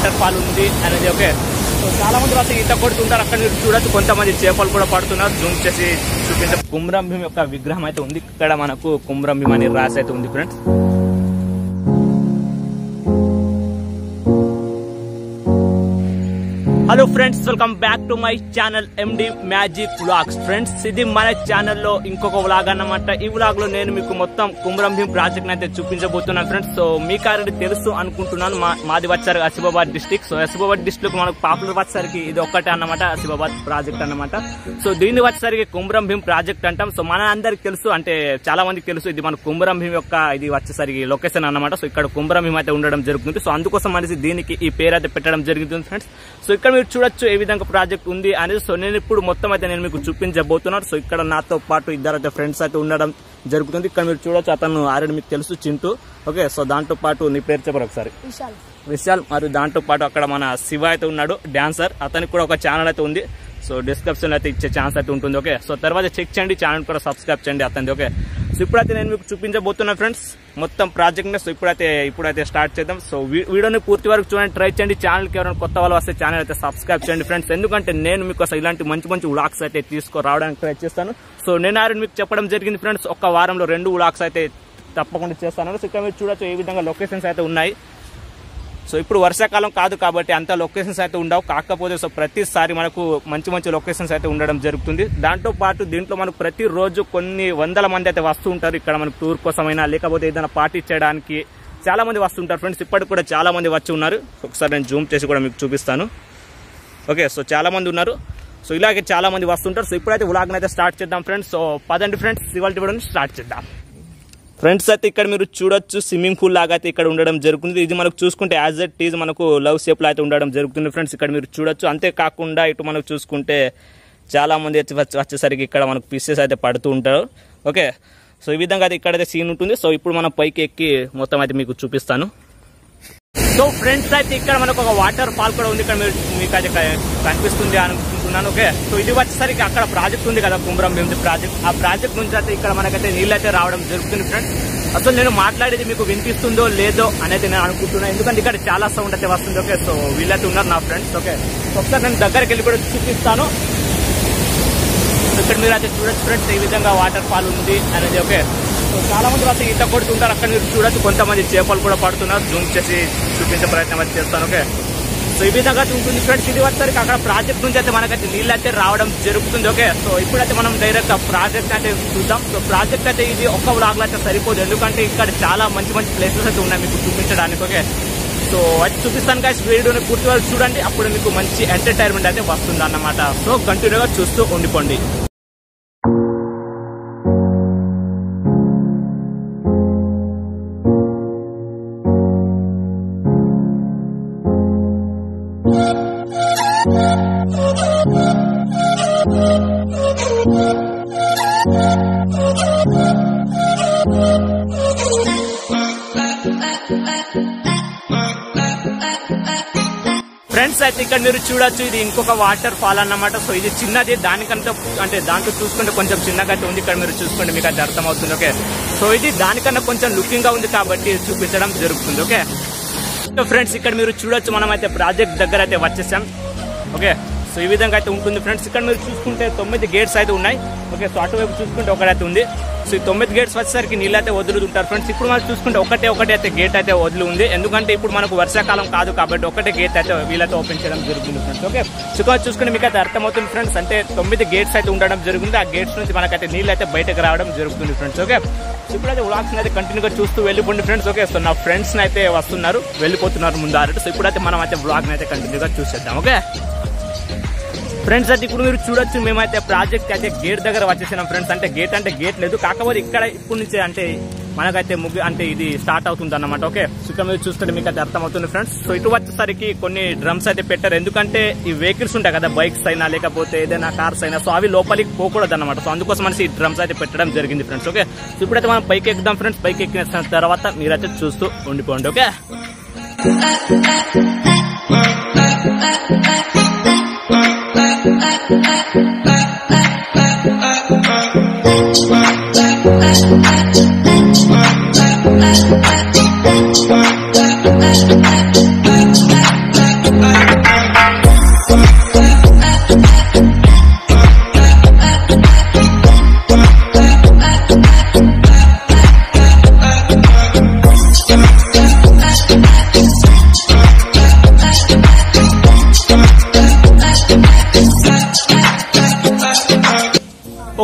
water fall ఉంది అనేది okay so చాలా మంది అయితే ఈత కొడుతుంటారు అక్కడ మీరు చూడొచ్చు కొంతమంది చేపలు కూడా పడుతున్నారు జూమ్ చేసి చూపించే కుమ్రం భీమ్ యొక్క విగ్రహం అయితే ఉంది ఇక్కడ మనకు కుమ్రం భీమ్ అని రాసి అయితే ఉంది friends hello friends welcome back to my channel MD magic vlogs friends ఇది మన ఛానల్లో ఇంకొక వ్లాగ్ అన్నమాట ఈ వ్లాగ్ లో నేను మీకు మొత్తం కుమ్రం భీం ప్రాజెక్ట్ అయితే చూపించబోతున్నాను ఫ్రెండ్స్ సో మీకు ఆల్రెడీ తెలుసు అనుకుంటున్నాను మా మాది వచ్చారు Asifabad district so Asifabad district మనకు పాపులర్ వచ్చేసరికి ఇది ఒక్కటే అన్నమాట ఆసిఫాబాద్ ప్రాజెక్ట్ అన్నమాట సో దీన్ని వచ్చేసరికి కుమ్రం భీం ప్రాజెక్ట్ అంటాం సో మన అందరికి తెలుసు అంటే చాలా మందికి తెలుసు ఇది మన కుమ్రం భీం యొక్క ఇది వచ్చేసరికి లొకేషన్ అన్నమాట సో ఇక్కడ కుమ్రం భీం అయితే ఉండడం జరుగుతుంది సో అందుకోసం అనేసి దీనికి ఈ పేరు అయితే పెట్టడం జరుగుతుంది ఫ్రెండ్స్ సో ఇక్కడ మీరు చూడొచ్చు ఏ విధంగా ప్రాజెక్ట్ ఉంది అనేది సో నేను ఇప్పుడు మొత్తం అయితే నేను మీకు చూపించబోతున్నాను సో ఇక్కడ నాతో పాటు ఇద్దరు అయితే ఫ్రెండ్స్ అయితే ఉండడం జరుగుతుంది ఇక్కడ మీరు చూడొచ్చు అతను ఆల్రెడీ మీకు తెలుసు చింటూ ఓకే సో దాంతో పాటు నీ పేరు చెప్పరు ఒకసారి విశాల్ విశాల్ మరియు దాంతో పాటు అక్కడ మన శివ అయితే ఉన్నాడు డాన్సర్ అతనికి కూడా ఒక ఛానల్ అయితే ఉంది సో డిస్క్రిప్షన్ అయితే ఇచ్చే ఛాన్స్ అయితే ఉంటుంది ఓకే సో తర్వాత చెక్ చేయండి ఛానల్ కూడా సబ్స్క్రైబ్ చేయండి అతనిది ఓకే సో ఇప్పుడైతే నేను మీకు చూపించబోతున్నా ఫ్రెండ్స్ మొత్తం ప్రాజెక్ట్ ని సో ఇప్పుడైతే ఇప్పుడైతే స్టార్ట్ చేద్దాం సో వీ- వీడియోని పూర్తి వరకు చూడండి ట్రై చేయండి ఛానల్కి ఎవరైనా కొత్త వాళ్ళు వస్తే ఛానల్ అయితే సబ్స్క్రైబ్ చేయండి ఫ్రెండ్స్ ఎందుకంటే నేను మీకు అసలు ఇలాంటి మంచి మంచి వ్లాగ్స్ అయితే తీసుకురావడానికి ట్రై చేస్తాను సో నేను ఆల్రెడీ మీకు చెప్పడం జరిగింది ఫ్రెండ్స్ ఒక వారంలో రెండు వ్లాగ్స్ అయితే తప్పకుండా చేస్తాను సో ఇక్కడ మీరు చూడొచ్చు ఏ విధంగా లొకేషన్స్ అయితే ఉన్నాయి సో ఇప్పుడు వర్షాకాలం కాదు కాబట్టి అంత లొకేషన్స్ అయితే ఉండవు కాకపోతే సో ప్రతిసారి మనకు మంచి మంచి లొకేషన్స్ అయితే ఉండడం జరుగుతుంది దాంతో పాటు దీంట్లో మనకు ప్రతిరోజు కొన్ని వందల మంది అయితే వస్తూ ఉంటారు ఇక్కడ మనకు టూర్ కోసమైనా లేకపోతే ఏదైనా పార్టీ చేయడానికి చాలా మంది వస్తుంటారు ఫ్రెండ్స్ ఇప్పటికి కూడా చాలా మంది వచ్చి ఉన్నారు ఒకసారి నేను జూమ్ చేసి కూడా మీకు చూపిస్తాను ఓకే సో చాలా మంది ఉన్నారు సో ఇలాగే చాలా మంది వస్తుంటారు సో ఇప్పుడైతే వ్లాగ్ అయితే స్టార్ట్ చేద్దాం ఫ్రెండ్స్ సో పదండి ఫ్రెండ్స్ ఇవాళ వీడియోని స్టార్ట్ చేద్దాం ఫ్రెండ్స్ అయితే ఇక్కడ మీరు చూడొచ్చు స్విమ్మింగ్ పూల్ లాగా అయితే ఇక్కడ ఉండడం జరుగుతుంది ఇది మనకు చూసుకుంటే యాజ్ ఎట్ ఈజ్ మనకు లవ్ షేప్ లో అయితే ఉండడం జరుగుతుంది ఫ్రెండ్స్ ఇక్కడ మీరు చూడొచ్చు అంతేకాకుండా ఇటు మనకు చూసుకుంటే చాలా మంది వచ్చి వచ్చి- వచ్చేసరికి ఇక్కడ మనకు పీసెస్ అయితే పడుతూ ఉంటారు ఓకే సో ఈ విధంగా అయితే ఇక్కడైతే సీన్ ఉంటుంది సో ఇప్పుడు మనం పైకి ఎక్కి మొత్తం అయితే మీకు చూపిస్తాను సో ఫ్రెండ్స్ అయితే ఇక్కడ మనకు ఒక వాటర్ ఫాల్ కూడా ఉంది ఇక్కడ మీరు మీకు అది క- కనిపిస్తుంది అనుకుంటున్నాను ఓకే సో ఇది వచ్చేసరికి అక్కడ ప్రాజెక్ట్ ఉంది కదా కుమ్రం భీమిది ప్రాజెక్ట్ ఆ ప్రాజెక్ట్ నుంచి అయితే ఇక్కడ మనకైతే నీళ్ళు అయితే రావడం జరుగుతుంది ఫ్రెండ్స్ అసలు నేను మాట్లాడేది మీకు వినిపిస్తుందో లేదో అనేది నేను అనుకుంటున్నాను ఎందుకంటే ఇక్కడ చాలా సౌండ్ అయితే వస్తుంది ఓకే సో వీళ్ళైతే ఉన్నారు నా ఫ్రెండ్స్ ఓకే ఒకసారి నేను దగ్గరికి వెళ్ళి కూడా చూపిస్తాను సో ఇక్కడ మీరు అయితే చూడొచ్చు ఫ్రెండ్స్ ఈ విధంగా వాటర్ ఫాల్ ఉంది అనేది ఓకే సో చాలా మంది అయితే ఈత కొడుతుంటారు అక్కడ మీరు చూడొచ్చు కొంతమంది చేపలు కూడా పడుతున్నారు జూమ్ చేసి చూపించే ప్రయత్నం అయితే చేస్తాను ఓకే సో ఈ విధంగా అయితే ఉంటుంది ఫ్రెండ్స్ ఇది వచ్చేసరికి అక్కడ ప్రాజెక్ట్ నుంచి అయితే మనకైతే నీళ్ళు అయితే రావడం జరుగుతుంది ఓకే సో ఇప్పుడైతే మనం డైరెక్ట్ ఆ ప్రాజెక్ట్ అయితే చూద్దాం సో ప్రాజెక్ట్ అయితే ఇది ఒక్క వ్లాగ్ అయితే సరిపోదు ఎందుకంటే ఇక్కడ చాలా మంచి మంచి ప్లేసెస్ అయితే ఉన్నాయి మీకు చూపించడానికి ఓకే సో అది చూపిస్తాను guys వీడియోని పూర్తి వరకు చూడండి అప్పుడు మీకు మంచి ఎంటర్టైన్మెంట్ అయితే వస్తుంది అన్నమాట సో కంటిన్యూగా చూస్తూ ఉండిపోండి ఫ్రెండ్స్ అయితే ఇక్కడ మీరు చూడొచ్చు ఇది ఇంకొక వాటర్ ఫాల్ అన్నమాట సో ఇది చిన్నది దానికంటే అంటే దాంట్లో చూసుకుంటే కొంచెం చిన్నగా అయితే ఉంది ఇక్కడ మీరు చూసుకోండి మీకు అది అర్థమవుతుంది ఓకే సో ఇది దానికన్నా కొంచెం లుకింగ్ గా ఉంది కాబట్టి చూపించడం జరుగుతుంది ఓకే సో ఫ్రెండ్స్ ఇక్కడ మీరు చూడొచ్చు మనం అయితే ప్రాజెక్ట్ దగ్గర అయితే వచ్చేసాం ఓకే సో ఈ విధంగా అయితే ఉంటుంది ఫ్రెండ్స్ ఇక్కడ మీరు చూసుకుంటే తొమ్మిది గేట్స్ అయితే ఉన్నాయి ఓకే సో అటువైపు చూసుకుంటే ఒకటైతే ఉంది సో ఈ తొమ్మిది గేట్స్ వచ్చేసరికి నీళ్ళు అయితే వదులుతుంటారు ఫ్రెండ్స్ ఇప్పుడు మనం చూసుకుంటే ఒకటే ఒకటే అయితే గేట్ అయితే వదిలి ఉంది ఎందుకంటే ఇప్పుడు మనకు వర్షాకాలం కాదు కాబట్టి ఒకటే గేట్ అయితే వీళ్ళతో ఓపెన్ చేయడం జరుగుతుంది ఫ్రెండ్స్ ఓకే సో ఇక్కడ చూసుకుంటే మీకు అయితే అర్థమవుతుంది ఫ్రెండ్స్ అంటే తొమ్మిది గేట్స్ అయితే ఉండడం జరుగుతుంది ఆ గేట్స్ నుంచి మనకైతే నీళ్ళు అయితే బయటకు రావడం జరుగుతుంది ఫ్రెండ్స్ ఓకే సో ఇప్పుడైతే వ్లాగ్స్ అయితే కంటిన్యూగా చూస్తూ వెళ్ళిపోండి ఫ్రెండ్స్ ఓకే సో నా ఫ్రెండ్స్ అయితే వస్తున్నారు వెళ్ళిపోతున్నారు ముందు ఆల్రెడీ సో ఇప్పుడైతే మనం అయితే వ్లాగ్ అయితే కంటిన్యూగా చూసేద్దాం ఓకే ఫ్రెండ్స్ అయితే ఇప్పుడు మీరు చూడొచ్చు మేమైతే ప్రాజెక్ట్ అయితే గేట్ దగ్గర వచ్చేసినాం ఫ్రెండ్స్ అంటే గేట్ అంటే గేట్ లేదు కాకపోతే ఇక్కడ ఇప్పుడు నుంచే అంటే మనకైతే ముగ్గు అంటే ఇది స్టార్ట్ అవుతుంది అన్నమాట ఓకే సో ఇక్కడ మీరు చూస్తుంటే మీకు అయితే అర్థమవుతుంది ఫ్రెండ్స్ సో ఇటు వచ్చేసరికి కొన్ని డ్రమ్స్ అయితే పెట్టారు ఎందుకంటే ఈ వెహికల్స్ ఉంటాయి కదా బైక్స్ అయినా లేకపోతే ఏదైనా కార్స్ అయినా సో అవి లోపలికి పోకూడదు అనమాట సో అందుకోసం మనసి ఈ డ్రమ్స్ అయితే పెట్టడం జరిగింది ఫ్రెండ్స్ ఓకే సో ఇప్పుడైతే మనం పైకి ఎక్కుదాం ఫ్రెండ్స్ పైకి ఎక్కిన తర్వాత మీరైతే చూస్తూ ఉండిపోండి ఓకే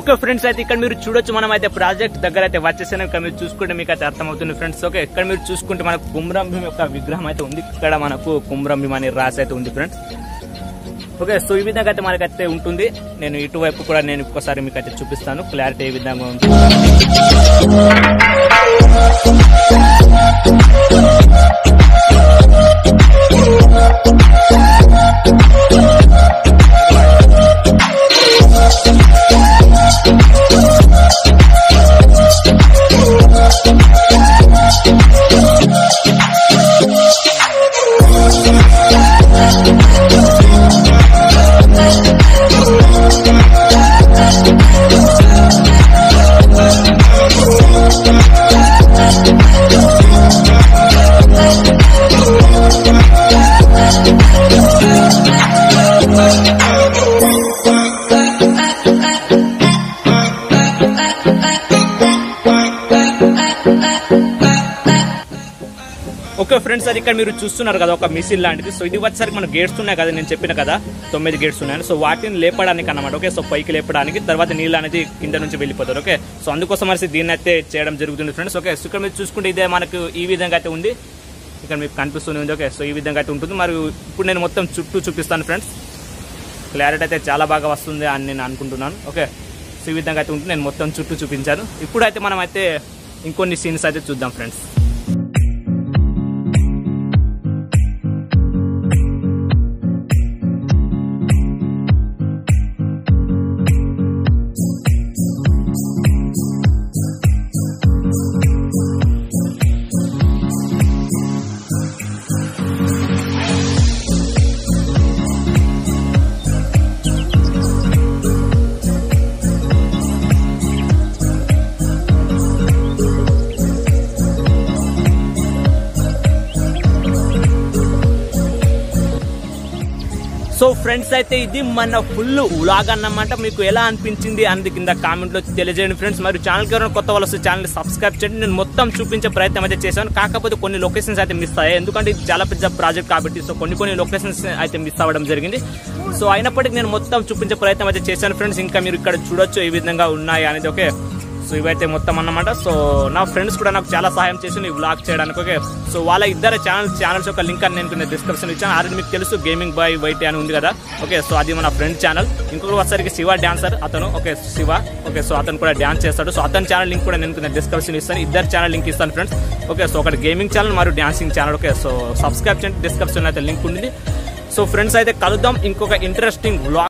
ఓకే ఫ్రెండ్స్ అయితే ఇక్కడ మీరు చూడొచ్చు మనం అయితే ప్రాజెక్ట్ దగ్గర అయితే వచ్చేసాను ఇక్కడ మీరు చూసుకుంటే మీకు అయితే అర్థమవుతుంది ఫ్రెండ్స్ ఓకే ఇక్కడ మీరు చూసుకుంటే మనకు కుమ్రం భీమ్ యొక్క విగ్రహం అయితే ఉంది ఇక్కడ మనకు కుమ్రం భీమ్ అని రాసి అయితే ఉంది ఫ్రెండ్స్ ఓకే సో ఈ విధంగా అయితే మనకైతే ఉంటుంది నేను ఇటువైపు కూడా నేను ఒక్కసారి మీకు అయితే చూపిస్తాను క్లారిటీ ఏ విధంగా ఉంటుంది ఓకే ఫ్రెండ్స్ అది ఇక్కడ మీరు చూస్తున్నారు కదా ఒక మిసిల్ లాంటిది సో ఇది వచ్చేసరికి మన గేట్స్ ఉన్నాయి కదా నేను చెప్పిన కదా తొమ్మిది గేట్స్ ఉన్నాయని సో వాటిని లేపడానికి అన్నమాట ఓకే సో పైకి లేపడానికి తర్వాత నీళ్ళు అనేది కింద నుంచి వెళ్ళిపోతారు ఓకే సో అందుకోసం అనేసి దీన్ని అయితే చేయడం జరుగుతుంది ఫ్రెండ్స్ ఓకే సో ఇక్కడ మీరు చూసుకుంటే ఇదే మనకు ఈ విధంగా అయితే ఉంది ఇక్కడ మీకు కనిపిస్తుంది ఉంది ఓకే సో ఈ విధంగా అయితే ఉంటుంది మరియు ఇప్పుడు నేను మొత్తం చుట్టూ చూపిస్తాను ఫ్రెండ్స్ క్లారిటీ అయితే చాలా బాగా వస్తుంది అని నేను అనుకుంటున్నాను ఓకే సో ఈ విధంగా అయితే ఉంటుంది నేను మొత్తం చుట్టూ చూపించాను ఇప్పుడైతే మనం అయితే ఇంకొన్ని సీన్స్ అయితే చూద్దాం ఫ్రెండ్స్ సో ఫ్రెండ్స్ అయితే ఇది మన ఫుల్ వ్లాగ్ అన్నమాట మీకు ఎలా అనిపించింది అనేది కింద కామెంట్ లో తెలియజేయండి ఫ్రెండ్స్ మరి ఛానల్ కి ఎవరైనా కొత్త వాళ్ళు వస్తే ఛానల్ సబ్స్క్రైబ్ చేయండి నేను మొత్తం చూపించే ప్రయత్నం అయితే చేశాను కాకపోతే కొన్ని లొకేషన్స్ అయితే మిస్ అయ్యాయి ఎందుకంటే ఇది చాలా పెద్ద ప్రాజెక్ట్ కాబట్టి సో కొన్ని కొన్ని లొకేషన్స్ అయితే మిస్ అవ్వడం జరిగింది సో అయినప్పటికీ నేను మొత్తం చూపించే ప్రయత్నం అయితే చేశాను ఫ్రెండ్స్ ఇంకా మీరు ఇక్కడ చూడొచ్చు ఏ విధంగా ఉన్నాయి అనేది ఓకే సో ఇవైతే మొత్తం అన్నమాట సో నా ఫ్రెండ్స్ కూడా నాకు చాలా సహాయం చేసి ఈ వ్లాగ్ చేయడానికి ఓకే సో వాళ్ళ ఇద్దరు ఛానల్ ఛానల్స్ యొక్క లింక్ అని నేను డిస్క్రిప్షన్ ఇచ్చాను ఆల్రెడీ మీకు తెలుసు గేమింగ్ బాయ్ వైట్ అని ఉంది కదా ఓకే సో అది మన ఫ్రెండ్ ఛానల్ ఇంకొక వచ్చరికి శివ డాన్సర్ అతను ఓకే శివ ఓకే సో అతను కూడా డాన్స్ చేస్తాడు సో అతని ఛానల్ లింక్ కూడా నేను డిస్క్రిప్షన్ ఇస్తాను ఇద్దరు ఛానల్ లింక్ ఇస్తాను ఫ్రెండ్స్ ఓకే సో ఒకటి గేమింగ్ ఛానల్ మరియు dancing channel okay so subscribe చేయండి డిస్క్రిప్షన్ అయితే లింక్ ఉంది సో ఫ్రెండ్స్ అయితే కలుద్దాం ఇంకొక ఇంట్రెస్టింగ్ వ్లాగ్